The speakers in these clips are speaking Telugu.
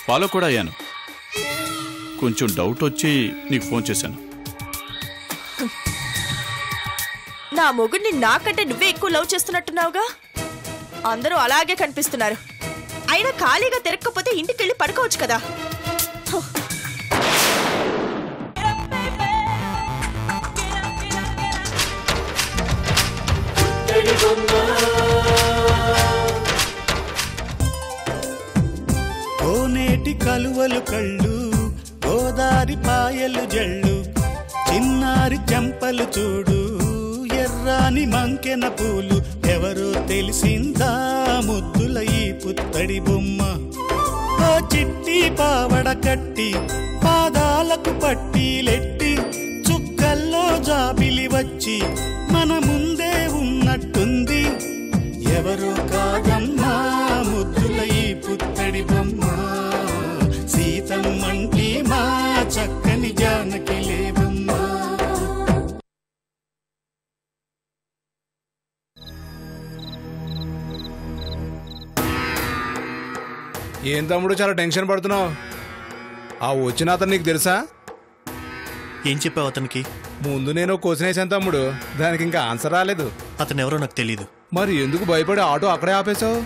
ఫాలో కూడా అయ్యాను కొంచెం డౌట్ వచ్చి నీకు ఫోన్ చేశాను నా మొగుడిని నాకంటే నువ్వే ఎక్కువ లవ్ చేస్తున్నట్టున్నావుగా అందరూ అలాగే కనిపిస్తున్నారు అయినా ఖాళీగా తిరగకపోతే ఇంటికెళ్ళి పడుకోవచ్చు కదా హ. కోనేటి కలువలు కళ్ళు గోదారి పాయలు జళ్ళు చిన్నారి చెంపలు చూడు ఎర్రాని మంకెన పూలు ఎవరో తెలిసిందా ముద్దుల ఈ పుత్తడి బొమ్మ ఓ చిట్టి పావడ కట్టి పాదాలకు పట్టీలెట్టి చుక్కల్లో జాబిలి వచ్చి మన ముందే ఉన్నట్టుంది ఎవరో కాదమ్మా ముద్దుల ఈ పుత్తడి బొమ్మ సీతమ్మంటి మా చక్కని జానకి లేవమ్మా ఏం తమ్ముడు చాలా టెన్షన్ పడుతున్నావు ఆ వచ్చిన అతను నీకు తెలుసా ఏం చెప్పావు అతనికి ముందు నేను క్వశ్చన్ వేసాను తమ్ముడు దానికి ఇంకా ఆన్సర్ రాలేదు అతను ఎవరో నాకు తెలియదు మరి ఎందుకు భయపడి ఆటో అక్కడే ఆపేశావు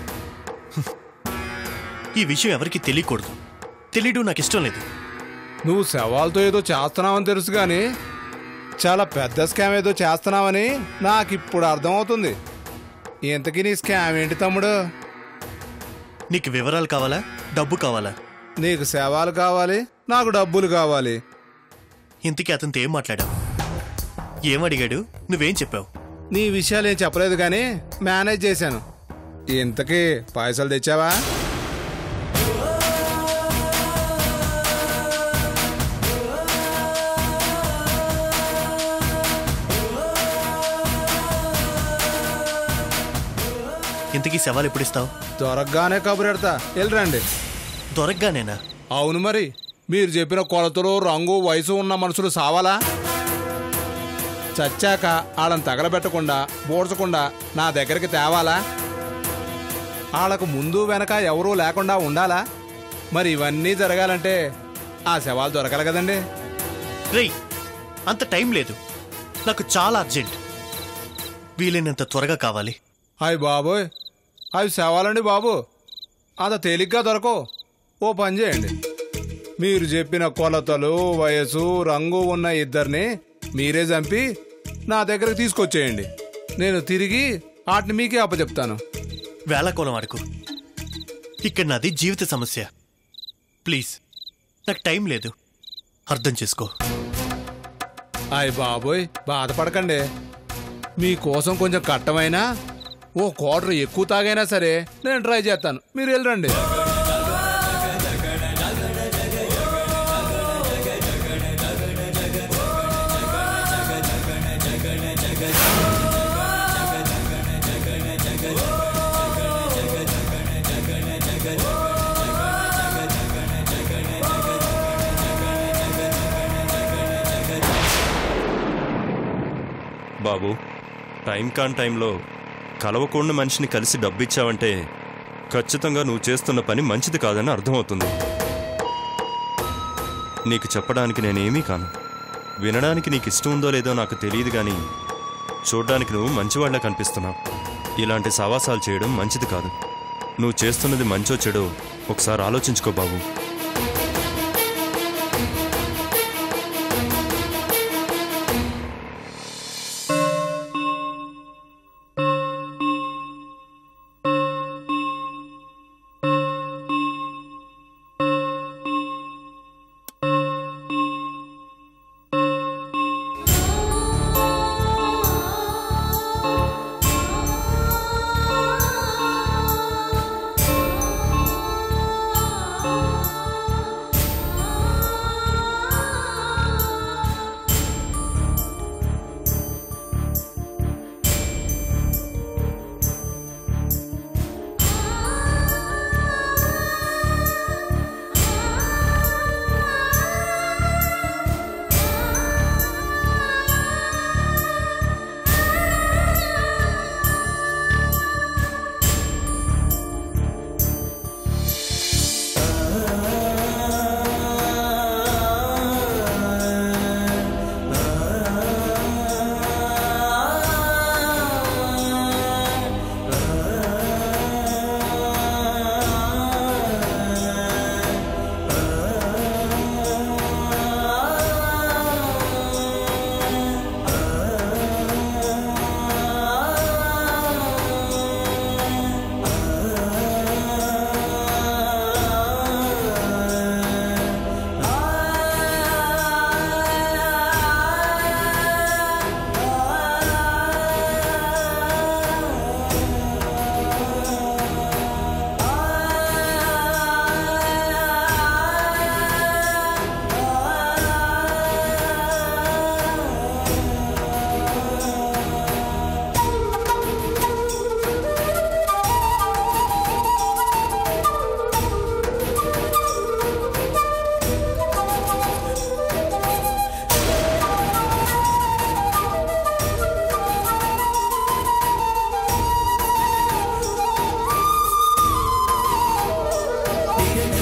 ఈ విషయం ఎవరికి తెలియకూడదు తెలియడం నాకు ఇష్టం లేదు నువ్వు శవాలతో ఏదో చేస్తున్నావని తెలుసు కానీ చాలా పెద్ద స్కామ్ ఏదో చేస్తున్నావని నాకు ఇప్పుడు అర్థమవుతుంది ఇంతకీ నీ స్కామ్ ఏంటి తమ్ముడు నీకు వివరాలు కావాలా డబ్బు కావాలా నీకు శవాలు కావాలి నాకు డబ్బులు కావాలి ఇంతకీ అతనితో ఏం మాట్లాడావు ఏం అడిగాడు నువ్వేం చెప్పావు నీ విషయాలు ఏం చెప్పలేదు కానీ మేనేజ్ చేశాను ఇంతకీ పైసలు తెచ్చావా ఇంతకీ శవాలు ఎప్పుడు ఇస్తావు దొరకగానే కబురెడతా వెళ్ళరండి దొరకగానేనా అవును మరి మీరు చెప్పిన కొలతలు రంగు వయసు ఉన్న మనుషులు సావాలా చచ్చాక వాళ్ళని తగలబెట్టకుండా బోడ్చకుండా నా దగ్గరికి తేవాలా వాళ్ళకు ముందు వెనక ఎవరూ లేకుండా ఉండాలా మరి ఇవన్నీ జరగాలంటే ఆ శవాలు దొరకాలి కదండి రేయ్ అంత టైం లేదు నాకు చాలా అర్జెంట్ వీలైనంత త్వరగా కావాలి అయ్యి బాబోయ్ అవి శవాలండి బాబు అంత తేలిగ్గా దొరకవు ఓ పని చేయండి మీరు చెప్పిన కొలతలు వయసు రంగు ఉన్న ఇద్దరిని మీరే చంపి నా దగ్గరకు తీసుకొచ్చేయండి నేను తిరిగి వాటిని మీకే అప్పచెప్తాను వేళకోళం అడుగు ఇక్కడ నాది జీవిత సమస్య ప్లీజ్ నాకు టైం లేదు అర్థం చేసుకో అయ్య బాబోయ్ బాధపడకండి మీకోసం కొంచెం కట్టమైనా ఓ క్వార్టర్ ఎక్కువ తాగైనా సరే నేను ట్రై చేస్తాను మీరు వెళ్ళరండి బాబు టైం కాన్ టైంలో కలవకుండా మనిషిని కలిసి డబ్బిచ్చావంటే ఖచ్చితంగా నువ్వు చేస్తున్న పని మంచిది కాదని అర్థమవుతుంది నీకు చెప్పడానికి నేనేమీ కాను వినడానికి నీకు ఇష్టం ఉందో లేదో నాకు తెలియదు కానీ చూడ్డానికి నువ్వు మంచివాళ్ల కనిపిస్తున్నావు ఇలాంటి సవాసాలు చేయడం మంచిది కాదు నువ్వు చేస్తున్నది మంచో చెడో ఒకసారి ఆలోచించుకో బాబు ఆ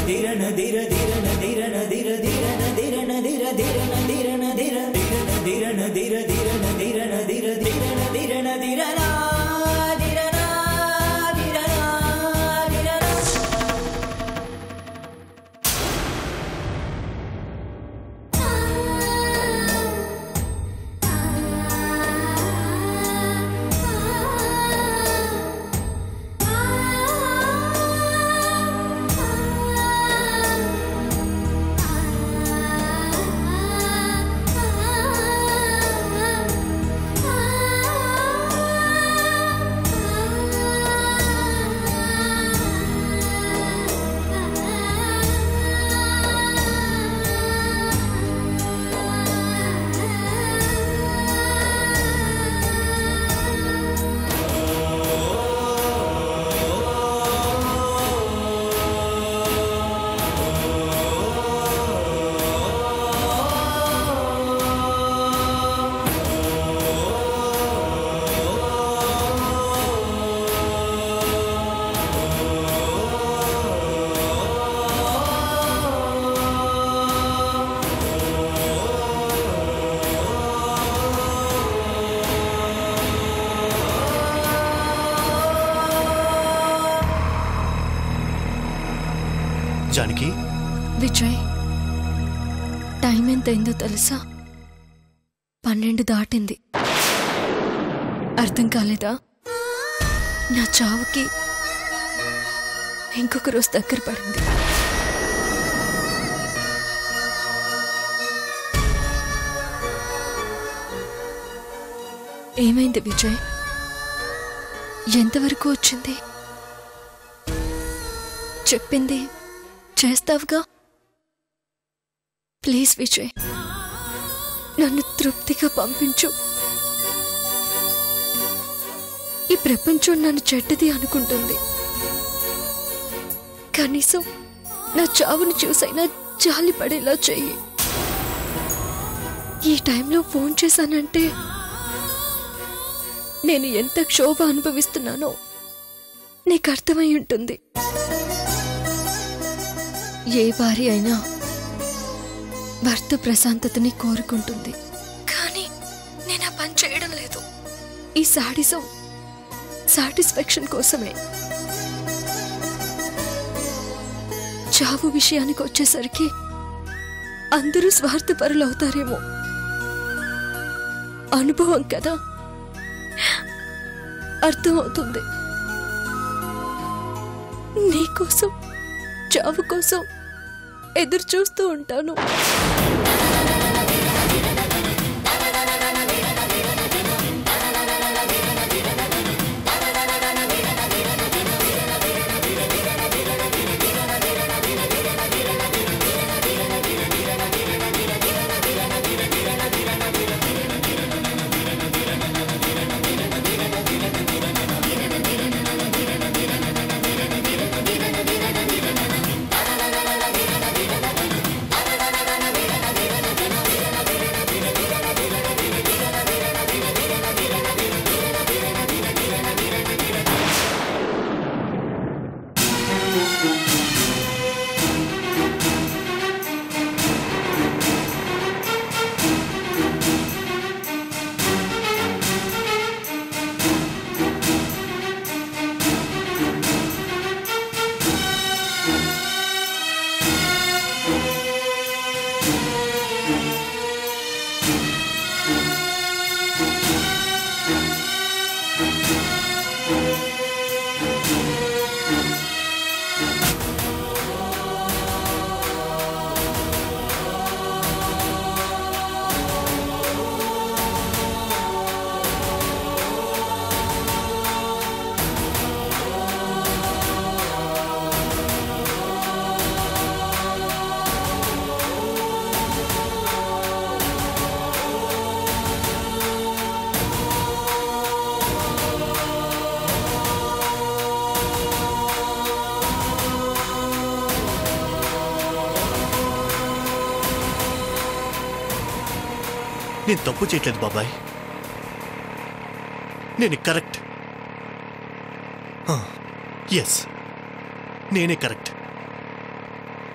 జానకి విజయ్ టైం ఎంతైందో తెలుసా పన్నెండు దాటింది అర్థం కాలేదా నా చావుకి ఇంకొక రోజు దగ్గర పడింది ఏమైంది విజయ్ ఎంతవరకు వచ్చింది చెప్పింది చేస్తావుగా ప్లీజ్ విజయ్ నన్ను తృప్తిగా పంపించు ఈ ప్రపంచం నన్ను చెడ్డది అనుకుంటుంది కనీసం నా చావును చూసైనా జాలి పడేలా చెయ్యి ఈ టైంలో ఫోన్ చేశానంటే నేను ఎంత క్షోభ అనుభవిస్తున్నానో నీకు అర్థమై ఉంటుంది ఏ భార్య అయినా భర్త ప్రశాంతతని కోరుకుంటుంది కానీ నేను ఆ పని చేయడం లేదు ఈ సాడిజం సాటిస్ఫాక్షన్ కోసమే చావు విషయానికి వచ్చేసరికి అందరూ స్వార్థపరులు అవుతారేమో అనుభవం కదా అర్థమవుతుంది నీకోసం చావు కోసం ఎదురు చూస్తూ ఉంటాను నేను తప్పు చేయట్లేదు బాబాయ్ నేను కరెక్ట్ ఎస్ నేనే కరెక్ట్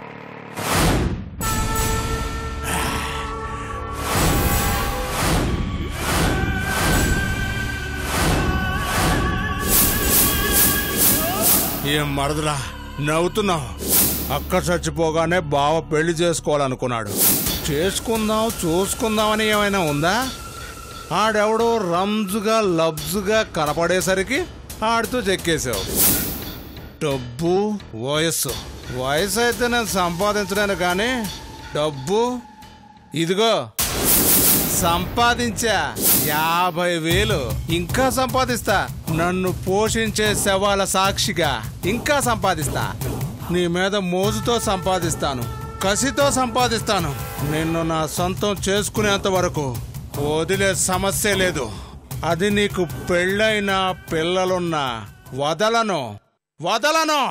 ఏం మరదలా నవ్వుతున్నావు అక్క చచ్చిపోగానే బావ పెళ్లి చేసుకోవాలనుకున్నాడు చేసుకుందాం చూసుకుందామని ఏమైనా ఉందా ఆడెవడో రంజుగా లబ్జుగా కనపడేసరికి ఆడితో చెక్కేశావు డబ్బు వయస్సు వయసు అయితే నేను సంపాదించలేను కానీ డబ్బు ఇదిగో సంపాదించా యాభై వేలు ఇంకా సంపాదిస్తా నన్ను పోషించే శవాల సాక్షిగా ఇంకా సంపాదిస్తా నీ మీద మోజుతో సంపాదిస్తాను కసితో సంపాదిస్తాను నిన్ను నా సొంతం చేసుకునేంత వరకు వదిలే సమస్య లేదు అది నీకు పెళ్ళైన పిల్లలున్నా వదలను వదలను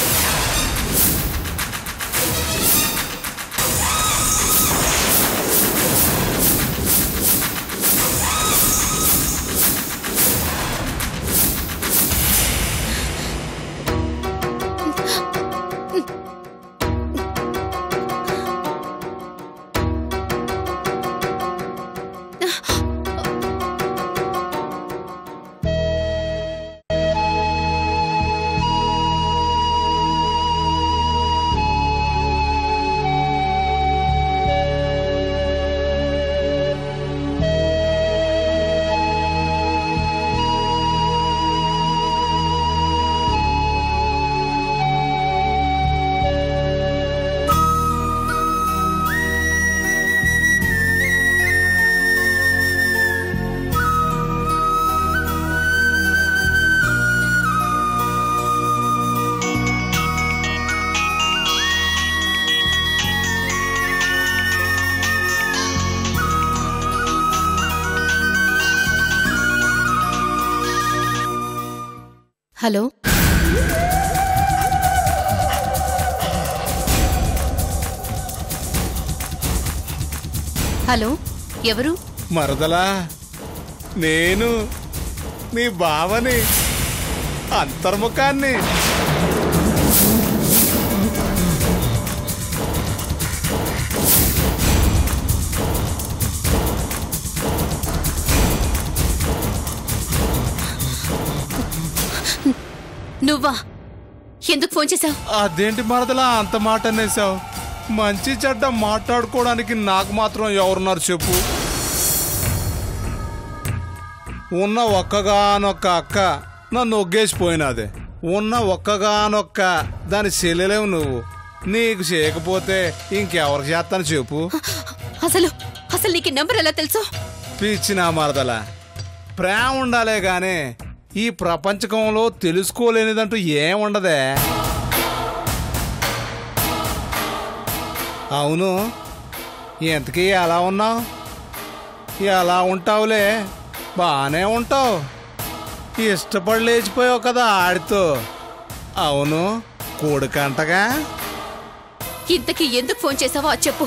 హలో హలో ఎవరు మరదలా నేను నీ బావని అంతర్ముఖాన్ని నువ్వా ఎందుకు ఫోన్ చేశావు అదేంటి మరదలా అంత మాట అనేసావు మంచి చెడ్డ మాట్లాడుకోవడానికి నాకు మాత్రం ఎవరున్నారు చెప్పు ఉన్న ఒక్కగానొక్క అక్క నన్ను ఒగ్గేసిపోయినది ఉన్న ఒక్కగానొక్క దాని చెల్లెలేవు నువ్వు నీకు చేయకపోతే ఇంకెవరికి చేస్తాను చెప్పు అసలు అసలు నీకు నంబర్ ఎలా తెలుసు పిచ్చిన మరదల ప్రేమ ఉండాలే గాని ఈ ప్రపంచకంలో తెలుసుకోలేనిదంటూ ఏముండదే అవును ఎంతకీ ఎలా ఉన్నావు ఎలా ఉంటావులే బాగానే ఉంటావు ఇష్టపడి లేచిపోయావు కదా ఆడితో అవును కొడుకంటగా ఇంతకీ ఎందుకు ఫోన్ చేశావో అది చెప్పు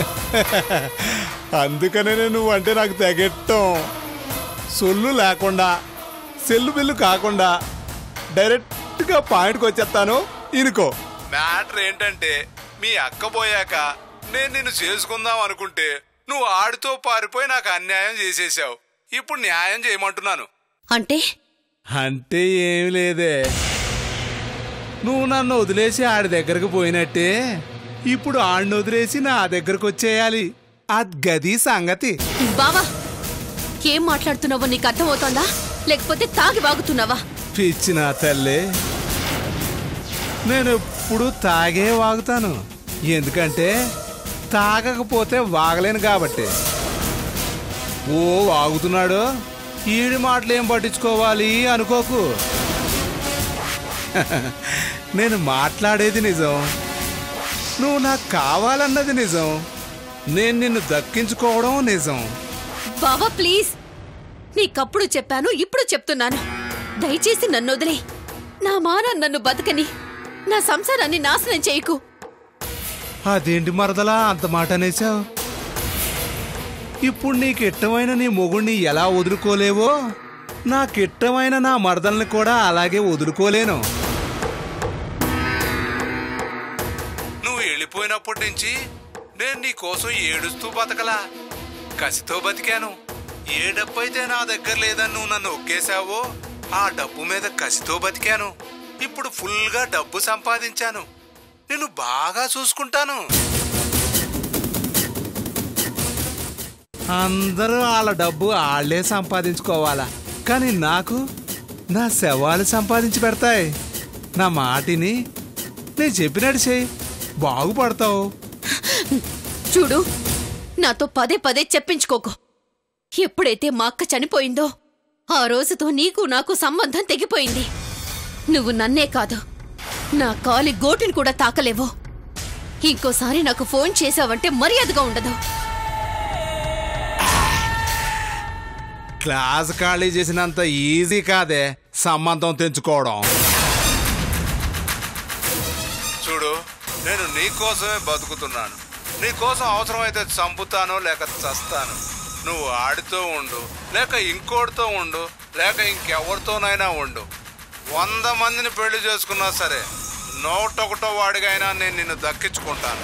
అందుకనే నువ్వు అంటే నాకు తెగెట్టం సొల్లు లేకుండా సెల్లు బిల్లు కాకుండా డైరెక్ట్గా పాయింట్కి వచ్చేస్తాను ఇనుకో మ్యాటర్ ఏంటంటే మీ అక్క పోయాక నేను నిన్ను చేసుకుందాం అనుకుంటే నువ్వు ఆడితో పారిపోయి నాకు అన్యాయం చేసేసావు ఇప్పుడు న్యాయం చేయమంటున్నాను అంటే అంటే ఏమి లేదే నువ్వు నన్ను వదిలేసి ఆడి దగ్గరకు పోయినట్టే ఇప్పుడు ఆడిని వదిలేసి నా దగ్గరకు వచ్చేయాలి అది గది సంగతి బావా ఏం మాట్లాడుతున్నావో నీకు అర్థమవుతోందా లేకపోతే తాగి వాగుతున్నావా పిచ్చిన తల్లి నేను ఎప్పుడు తాగే వాగుతాను ఎందుకంటే తాగకపోతే వాగలేను కాబట్టి ఓ వాగుతున్నాడు ఈడి మాటలు ఏం పట్టించుకోవాలి అనుకోకు నేను మాట్లాడేది నిజం నువ్వు నాకు కావాలన్నది నిజం నేను నిన్ను దక్కించుకోవడం నిజం బావా ప్లీజ్ నీకప్పుడు చెప్పాను ఇప్పుడు చెప్తున్నాను దయచేసి నన్ను వదిలే నా మాన నన్ను బతకని నా సంసారాన్ని నాశనం చేయకు అదేంటి మరదలా అంత మాట అనేసావు ఇప్పుడు నీకు ఇష్టమైన నీ మొగుణ్ణి ఎలా వదులుకోలేవో నాకిష్టమైన నా మరదల్ని కూడా అలాగే వదులుకోలేను నువ్వు వెళ్ళిపోయినప్పటి నుంచి నేను నీ కోసం ఏడుస్తూ బతకలా కసితో బతికాను ఏ డబ్బు అయితే నా దగ్గర లేదని నువ్వు నన్ను ఒక్కేశావో ఆ డబ్బు మీద కసితో బతికాను ఇప్పుడు ఫుల్గా డబ్బు సంపాదించాను నేను బాగా చూసుకుంటాను అందరూ వాళ్ళ డబ్బు వాళ్ళే సంపాదించుకోవాలా కానీ నాకు నా శవాలు సంపాదించి పెడతాయి నా మాటిని నేను చెప్పినట్టు చేయి బాగుపడతావు చూడు నాతో పదే పదే చెప్పించుకోకు ఎప్పుడైతే మా అక్క చనిపోయిందో ఆ రోజుతో నీకు నాకు సంబంధం తెగిపోయింది నువ్వు నన్నే కాదు నా కాలి గోటుని కూడా తాకలేవు ఇంకోసారి నాకు ఫోన్ చేసావంటే మర్యాదగా ఉండదు క్లాస్ ఖాళీ చేసినంత ఈజీ కాదే సంబంధం తెంచుకోవడం చూడు నేను నీ కోసమే బతుకుతున్నాను నీ కోసం అవసరమైతే చంపుతాను లేక చస్తాను నువ్వు ఆడితో ఉండు లేక ఇంకోటితో ఉండు లేక ఇంకెవరితోనైనా ఉండు వంద మందిని పెళ్లి చేసుకున్నా సరే నూటొకటో వాడిగైనా నేను నిన్ను దక్కించుకుంటాను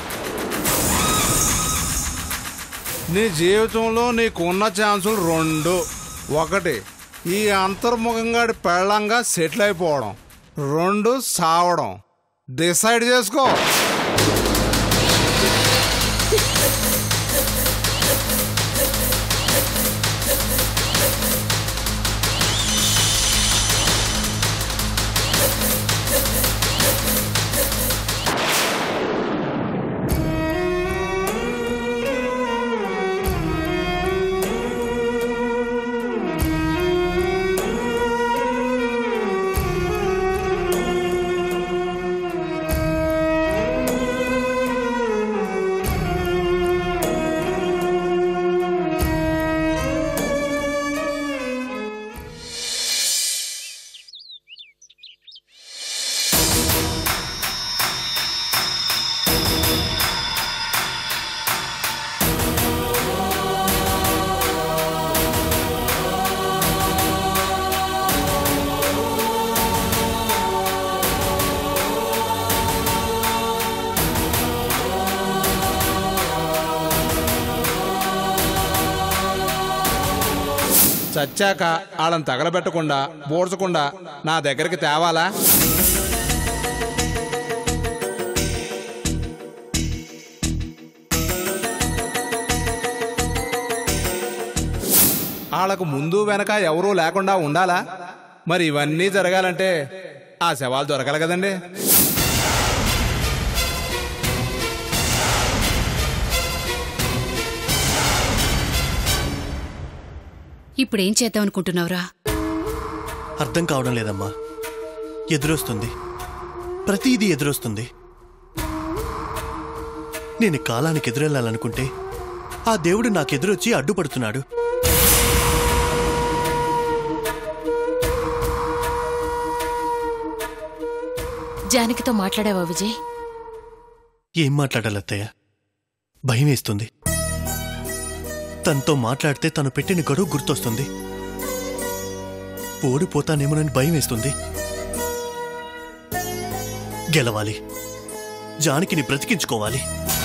నీ జీవితంలో నీకున్న ఛాన్సులు రెండు ఒకటి ఈ అంతర్ముఖంగా పెళ్ళంగా సెటిల్ అయిపోవడం రెండు సావడం డిసైడ్ చేసుకో చచ్చాక వాళ్ళని తగలబెట్టకుండా బోడ్చకుండా నా దగ్గరికి తేవాలా వాళ్ళకు ముందు వెనక ఎవరూ లేకుండా ఉండాలా మరి ఇవన్నీ జరగాలంటే ఆ శవాలు దొరకాలి కదండి ఇప్పుడేం చేద్దాం అనుకుంటున్నావురా అర్థం కావడం లేదమ్మా ఎదురొస్తుంది ప్రతిదీ ఎదురొస్తుంది నేను కాలానికి ఎదురెళ్ళాలనుకుంటే ఆ దేవుడు నాకెదురొచ్చి అడ్డుపడుతున్నాడు జానకితో మాట్లాడావా విజయ్ ఏం మాట్లాడాలి అత్తయ్య భయం వేస్తుంది తనతో మాట్లాడితే తను పెట్టిన గడువు గుర్తొస్తుంది ఓడిపోతానేమోనని భయం వేస్తుంది గెలవాలి జానకిని బ్రతికించుకోవాలి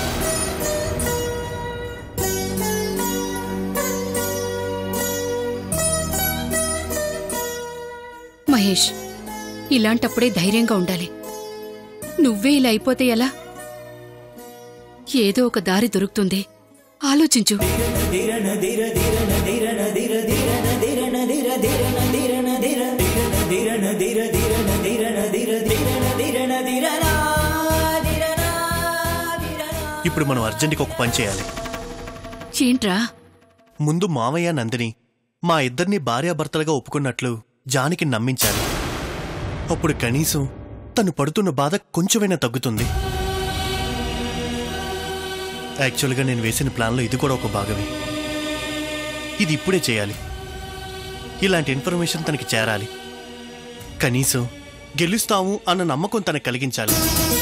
మహేష్ ఇలాంటప్పుడే ధైర్యంగా ఉండాలి నువ్వే ఇలా అయిపోతే ఎలా ఏదో ఒక దారి దొరుకుతుంది ఆలోచించు ఇప్పుడు మనం అర్జెంటుగా ఒక పని చేయాలి ఏంట్రా ముందు మావయ్య నందిని మా ఇద్దరిని భార్యాభర్తలుగా ఒప్పుకున్నట్లు జానికి నమ్మించాలి అప్పుడు కనీసం తను పడుతున్న బాధ కొంచెమైనా తగ్గుతుంది యాక్చువల్గా నేను వేసిన ప్లాన్లో ఇది కూడా ఒక భాగమే ఇది ఇప్పుడే చేయాలి ఇలాంటి ఇన్ఫర్మేషన్ తనకి చేరాలి కనీసం గెలుస్తాము అన్న నమ్మకం తనకు కలిగించాలి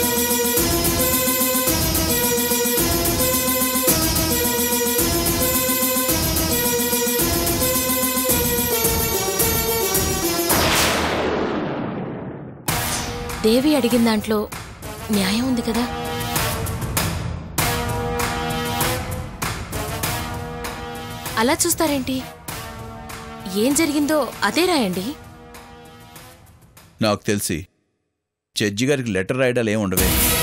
దేవి అడిగిన దాంట్లో న్యాయం ఉంది కదా అలా చూస్తారేంటి ఏం జరిగిందో అదే రాయండి నాకు తెలిసి జడ్జి గారికి లెటర్ రాయడాలు ఏమి ఉండవే